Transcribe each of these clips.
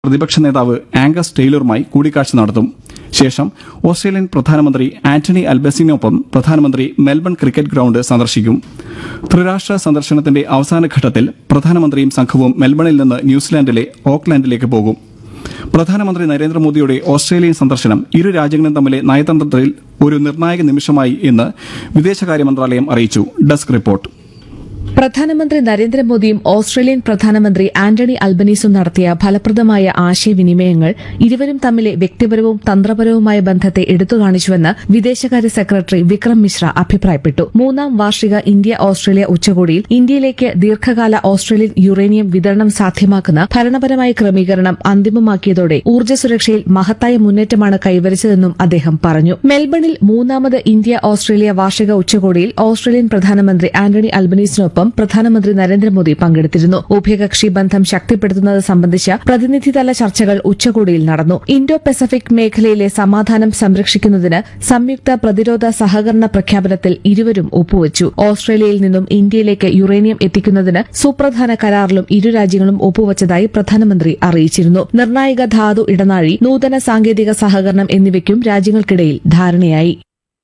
പ്രതിപക്ഷ നേതാവ് ആംഗസ് ടെയ്ലറുമായി കൂടിക്കാഴ്ച നടത്തും ശേഷം ഓസ്ട്രേലിയൻ പ്രധാനമന്ത്രി ആന്റണി അൽബസിനൊപ്പം പ്രധാനമന്ത്രി മെൽബൺ ക്രിക്കറ്റ് ഗ്രൌണ്ട് സന്ദർശിക്കും ത്രിരാഷ്ട്ര സന്ദർശനത്തിന്റെ അവസാന ഘട്ടത്തിൽ പ്രധാനമന്ത്രിയും സംഘവും മെൽബണിൽ നിന്ന് ന്യൂസിലാൻഡിലെ ഓക്ലാൻഡിലേക്ക് പോകും പ്രധാനമന്ത്രി നരേന്ദ്രമോദിയുടെ ഓസ്ട്രേലിയൻ സന്ദർശനം ഇരു രാജ്യങ്ങളും തമ്മിലെ നയതന്ത്രത്തിൽ ഒരു നിർണായക നിമിഷമായി എന്ന് വിദേശകാര്യ മന്ത്രാലയം അറിയിച്ചു ഡെസ്ക് റിപ്പോർട്ട് പ്രധാനമന്ത്രി നരേന്ദ്രമോദിയും ഓസ്ട്രേലിയൻ പ്രധാനമന്ത്രി ആന്റണി അൽബനീസും നടത്തിയ ഫലപ്രദമായ ആശയവിനിമയങ്ങൾ ഇരുവരും തമ്മിലെ വ്യക്തിപരവും തന്ത്രപരവുമായ ബന്ധത്തെ എടുത്തുകാണിച്ചുവെന്ന് വിദേശകാര്യ സെക്രട്ടറി വിക്രം മിശ്ര അഭിപ്രായപ്പെട്ടു മൂന്നാം വാർഷിക ഇന്ത്യ ഓസ്ട്രേലിയ ഉച്ചകോടിയിൽ ഇന്ത്യയിലേക്ക് ദീർഘകാല ഓസ്ട്രേലിയൻ യുറേനിയം വിതരണം സാധ്യമാക്കുന്ന ഭരണപരമായ ക്രമീകരണം അന്തിമമാക്കിയതോടെ ഊർജ്ജ സുരക്ഷയിൽ മഹത്തായ മുന്നേറ്റമാണ് കൈവരിച്ചതെന്നും അദ്ദേഹം പറഞ്ഞു മെൽബണിൽ മൂന്നാമത് ഇന്ത്യ ഓസ്ട്രേലിയ വാർഷിക ഉച്ചകോടിയിൽ ഓസ്ട്രേലിയൻ പ്രധാനമന്ത്രി ആന്റണി അൽബനീസിനൊപ്പം പ്രധാനമന്ത്രി നരേന്ദ്രമോദി പങ്കെടുത്തിരുന്നു ഉഭയകക്ഷി ബന്ധം ശക്തിപ്പെടുത്തുന്നത് സംബന്ധിച്ച പ്രതിനിധിതല ചർച്ചകൾ ഉച്ചകോടിയിൽ നടന്നു ഇൻഡോ പസഫിക് മേഖലയിലെ സമാധാനം സംരക്ഷിക്കുന്നതിന് സംയുക്ത പ്രതിരോധ സഹകരണ പ്രഖ്യാപനത്തിൽ ഇരുവരും ഒപ്പുവച്ചു ഓസ്ട്രേലിയയിൽ നിന്നും ഇന്ത്യയിലേക്ക് യുറേനിയം എത്തിക്കുന്നതിന് സുപ്രധാന കരാറിലും ഇരു രാജ്യങ്ങളും ഒപ്പുവച്ചതായി പ്രധാനമന്ത്രി അറിയിച്ചിരുന്നു നിർണായക ധാതു ഇടനാഴി നൂതന സാങ്കേതിക സഹകരണം എന്നിവയ്ക്കും രാജ്യങ്ങൾക്കിടയിൽ ധാരണയായി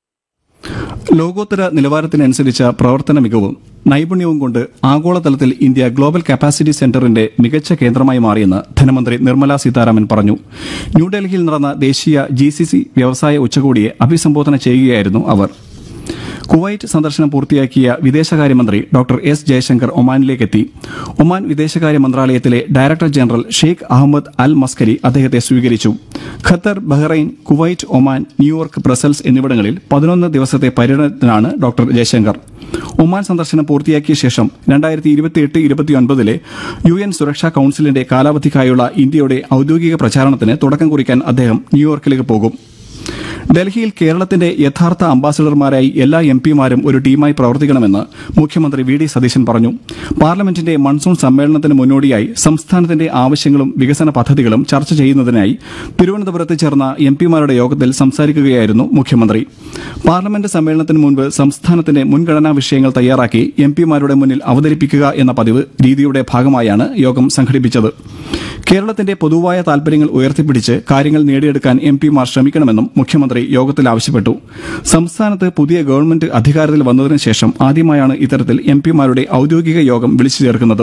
ലോകോത്തര നിലവാരത്തിനനുസരിച്ച പ്രവർത്തന മികവും നൈപുണ്യവും കൊണ്ട് ആഗോളതലത്തിൽ ഇന്ത്യ ഗ്ലോബൽ കപ്പാസിറ്റി സെന്ററിന്റെ മികച്ച കേന്ദ്രമായി മാറിയെന്ന് ധനമന്ത്രി നിർമ്മല സീതാരാമൻ പറഞ്ഞു ന്യൂഡൽഹിയിൽ നടന്ന ദേശീയ ജി വ്യവസായ ഉച്ചകോടിയെ അഭിസംബോധന ചെയ്യുകയായിരുന്നു അവർ കുവൈറ്റ് സന്ദർശനം പൂർത്തിയാക്കിയ വിദേശകാര്യമന്ത്രി ഡോക്ടർ എസ് ജയശങ്കർ ഒമാനിലേക്കെത്തി ഒമാൻ വിദേശകാര്യ മന്ത്രാലയത്തിലെ director general Sheikh Ahmed Al Maskari അദ്ദേഹത്തെ സ്വീകരിച്ചു Qatar Bahrain Kuwait Oman New York Brussels എന്നിവിടങ്ങളിൽ പതിനൊന്ന് ദിവസത്തെ പര്യടനത്തിനാണ് ഡോക്ടർ ജയശങ്കർ ഒമാൻ സന്ദർശനം പൂർത്തിയാക്കിയ ശേഷം രണ്ടായിരത്തി ഇരുപത്തിയെട്ട് ഇരുപത്തിയൊൻപതിലെ യു എൻ സുരക്ഷാ കൌൺസിലിന്റെ കാലാവധിക്കായുള്ള ഇന്ത്യയുടെ ഔദ്യോഗിക പ്രചാരണത്തിന് തുടക്കം കുറിക്കാൻ അദ്ദേഹം ന്യൂയോർക്കിലേക്ക് പോകും ഡൽഹിയിൽ കേരളത്തിന്റെ യഥാർത്ഥ അംബാസഡർമാരായി എല്ലാ എം പിമാരും ഒരു ടീമായി പ്രവർത്തിക്കണമെന്ന് മുഖ്യമന്ത്രി വി ഡി സതീശൻ പറഞ്ഞു പാർലമെന്റിന്റെ മൺസൂൺ സമ്മേളനത്തിന് മുന്നോടിയായി സംസ്ഥാനത്തിന്റെ ആവശ്യങ്ങളും വികസന പദ്ധതികളും ചർച്ച ചെയ്യുന്നതിനായി തിരുവനന്തപുരത്ത് ചേർന്ന എം പിമാരുടെ യോഗത്തിൽ സംസാരിക്കുകയായിരുന്നു മുഖ്യമന്ത്രി പാർലമെന്റ് സമ്മേളനത്തിന് മുൻപ് സംസ്ഥാനത്തിന്റെ മുൻഗണനാ വിഷയങ്ങൾ തയ്യാറാക്കി എം പിമാരുടെ മുന്നിൽ അവതരിപ്പിക്കുക എന്ന പതിവ് രീതിയുടെ ഭാഗമായാണ് യോഗം സംഘടിപ്പിച്ചത് കേരളത്തിന്റെ പൊതുവായ താൽപര്യങ്ങൾ ഉയർത്തിപ്പിടിച്ച് കാര്യങ്ങൾ നേടിയെടുക്കാൻ എം പിമാർ ശ്രമിക്കണമെന്നും മുഖ്യമന്ത്രി യോഗത്തിൽ ആവശ്യപ്പെട്ടു സംസ്ഥാനത്ത് പുതിയ ഗവൺമെന്റ് അധികാരത്തിൽ വന്നതിനു ശേഷം ആദ്യമായാണ് ഇത്തരത്തിൽ എം പിമാരുടെ ഔദ്യോഗിക യോഗം വിളിച്ചു ചേർക്കുന്നത്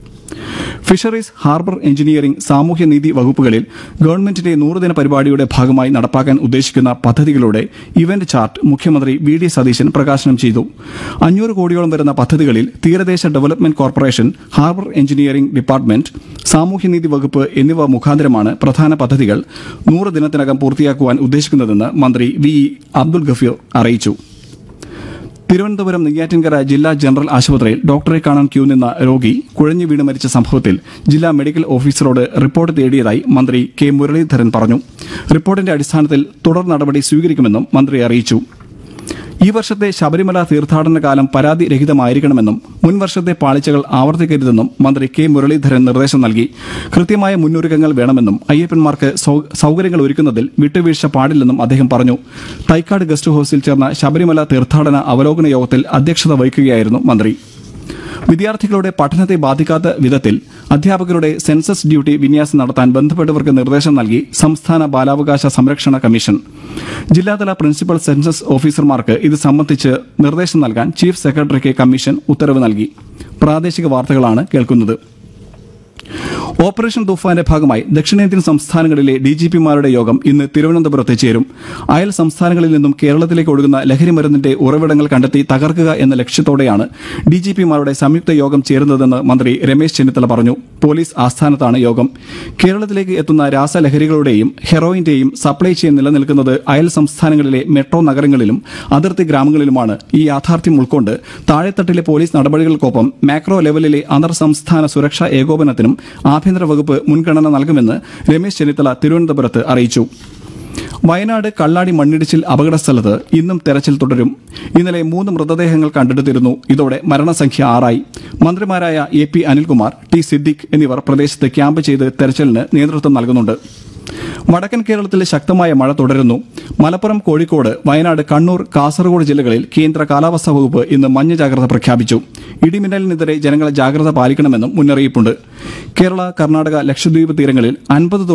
ഫിഷറീസ് ഹാർബർ എഞ്ചിനീയറിംഗ് സാമൂഹ്യനീതി വകുപ്പുകളിൽ ഗവൺമെന്റിന്റെ നൂറുദിന പരിപാടിയുടെ ഭാഗമായി നടപ്പാക്കാൻ ഉദ്ദേശിക്കുന്ന പദ്ധതികളുടെ ഇവന്റ് ചാർട്ട് മുഖ്യമന്ത്രി വി ഡി സതീശൻ പ്രകാശനം ചെയ്തു അഞ്ഞൂറ് കോടിയോളം വരുന്ന പദ്ധതികളിൽ തീരദേശ development corporation harbour engineering department സാമൂഹ്യനീതി വകുപ്പ് എന്നിവ മുഖാന്തരമാണ് പ്രധാന പദ്ധതികൾ നൂറ് ദിനത്തിനകം പൂർത്തിയാക്കുവാൻ ഉദ്ദേശിക്കുന്നതെന്ന് മന്ത്രി വി ഇ അബ്ദുൽ ഗഫീർ അറിയിച്ചു തിരുവനന്തപുരം നെയ്യാറ്റിൻകര ജില്ലാ ജനറൽ ആശുപത്രിയിൽ ഡോക്ടറെ കാണാൻ ക്യൂ നിന്ന രോഗി കുഴഞ്ഞു വീണ് മരിച്ച സംഭവത്തിൽ ജില്ലാ മെഡിക്കൽ ഓഫീസറോട് റിപ്പോർട്ട് തേടിയതായി മന്ത്രി കെ മുരളീധരൻ പറഞ്ഞു റിപ്പോർട്ടിന്റെ അടിസ്ഥാനത്തിൽ തുടർ നടപടി സ്വീകരിക്കുമെന്നും മന്ത്രി അറിയിച്ചു ഈ വർഷത്തെ ശബരിമല തീർത്ഥാടന കാലം പരാതി രഹിതമായിരിക്കണമെന്നും മുൻ വർഷത്തെ പാളിച്ചകൾ ആവർത്തിക്കരുതെന്നും മന്ത്രി കെ മുരളീധരൻ നിർദ്ദേശം നൽകി കൃത്യമായ മുന്നൊരുക്കങ്ങൾ വേണമെന്നും അയ്യപ്പന്മാർക്ക് സൗ- സൗകര്യങ്ങൾ ഒരുക്കുന്നതിൽ വിട്ടുവീഴ്ച പാടില്ലെന്നും അദ്ദേഹം പറഞ്ഞു തൈക്കാട് ഗസ്റ്റ് ഹൌസിൽ ചേർന്ന ശബരിമല തീർത്ഥാടന അവലോകന യോഗത്തിൽ അധ്യക്ഷത വഹിക്കുകയായിരുന്നു മന്ത്രി വിദ്യാർത്ഥികളുടെ പഠനത്തെ ബാധിക്കാത്ത വിധത്തിൽ അധ്യാപകരുടെ സെൻസസ് ഡ്യൂട്ടി വിന്യാസം നടത്താൻ ബന്ധപ്പെട്ടവർക്ക് നിർദ്ദേശം നൽകി സംസ്ഥാന ബാലാവകാശ സംരക്ഷണ കമ്മീഷൻ ജില്ലാതല പ്രിൻസിപ്പൽ സെൻസസ് ഓഫീസർമാർക്ക് ഇത് സംബന്ധിച്ച് നിർദ്ദേശം നൽകാൻ ചീഫ് സെക്രട്ടറിക്ക് കമ്മീഷൻ ഉത്തരവ് നൽകി പ്രാദേശിക വാർത്തകളാണ് കേൾക്കുന്നത് ഓപ്പറേഷൻ തുഫാന്റെ ഭാഗമായി ദക്ഷിണേന്ത്യൻ സംസ്ഥാനങ്ങളിലെ ഡിജിപിമാരുടെ യോഗം ഇന്ന് തിരുവനന്തപുരത്ത് ചേരും അയൽ സംസ്ഥാനങ്ങളിൽ നിന്നും കേരളത്തിലേക്ക് ഒഴുകുന്ന ലഹരിമരുന്നിന്റെ ഉറവിടങ്ങൾ കണ്ടെത്തി തകർക്കുക എന്ന ലക്ഷ്യത്തോടെയാണ് ഡിജിപിമാരുടെ സംയുക്ത യോഗം ചേരുന്നതെന്ന് മന്ത്രി രമേശ് ചെന്നിത്തല പറഞ്ഞു പോലീസ് ആസ്ഥാനത്താണ് യോഗം കേരളത്തിലേക്ക് എത്തുന്ന രാസലഹരികളുടെയും ഹെറോയിന്റെയും സപ്ലൈ ചെയിൻ നിലനിൽക്കുന്നത് അയൽ സംസ്ഥാനങ്ങളിലെ മെട്രോ നഗരങ്ങളിലും അതിർത്തി ഗ്രാമങ്ങളിലുമാണ് ഈ യാഥാർത്ഥ്യം ഉൾക്കൊണ്ട് താഴെത്തട്ടിലെ പോലീസ് നടപടികൾക്കൊപ്പം മാക്രോ ലെവലിലെ അന്തർ സംസ്ഥാന സുരക്ഷാ ഏകോപനത്തിനും ആഭ്യന്തര വകുപ്പ് മുൻഗണന നൽകുമെന്ന് രമേശ് ചെന്നിത്തല തിരുവനന്തപുരത്ത് അറിയിച്ചു വയനാട് കള്ളാടി മണ്ണിടിച്ചിൽ അപകട സ്ഥലത്ത് ഇന്നും തെരച്ചിൽ തുടരും ഇന്നലെ മൂന്ന് മൃതദേഹങ്ങൾ കണ്ടെടുത്തിരുന്നു ഇതോടെ മരണസംഖ്യ ആറായി മന്ത്രിമാരായ A P Anilkumar T Siddique എന്നിവർ പ്രദേശത്ത് ക്യാമ്പ് ചെയ്ത് തെരച്ചിലിന് നേതൃത്വം നൽകുന്നുണ്ട് വടക്കൻ കേരളത്തിൽ ശക്തമായ മഴ തുടരുന്നു മലപ്പുറം കോഴിക്കോട് വയനാട് കണ്ണൂർ കാസർഗോഡ് ജില്ലകളിൽ കേന്ദ്ര കാലാവസ്ഥാ വകുപ്പ് ഇന്ന് മഞ്ഞ ജാഗ്രത പ്രഖ്യാപിച്ചു ഇടിമിന്നലിനെതിരെ ജനങ്ങൾ ജാഗ്രത പാലിക്കണമെന്നും മുന്നറിയിപ്പുണ്ട് കേരള കർണാടക ലക്ഷദ്വീപ് തീരങ്ങളിൽ അൻപത്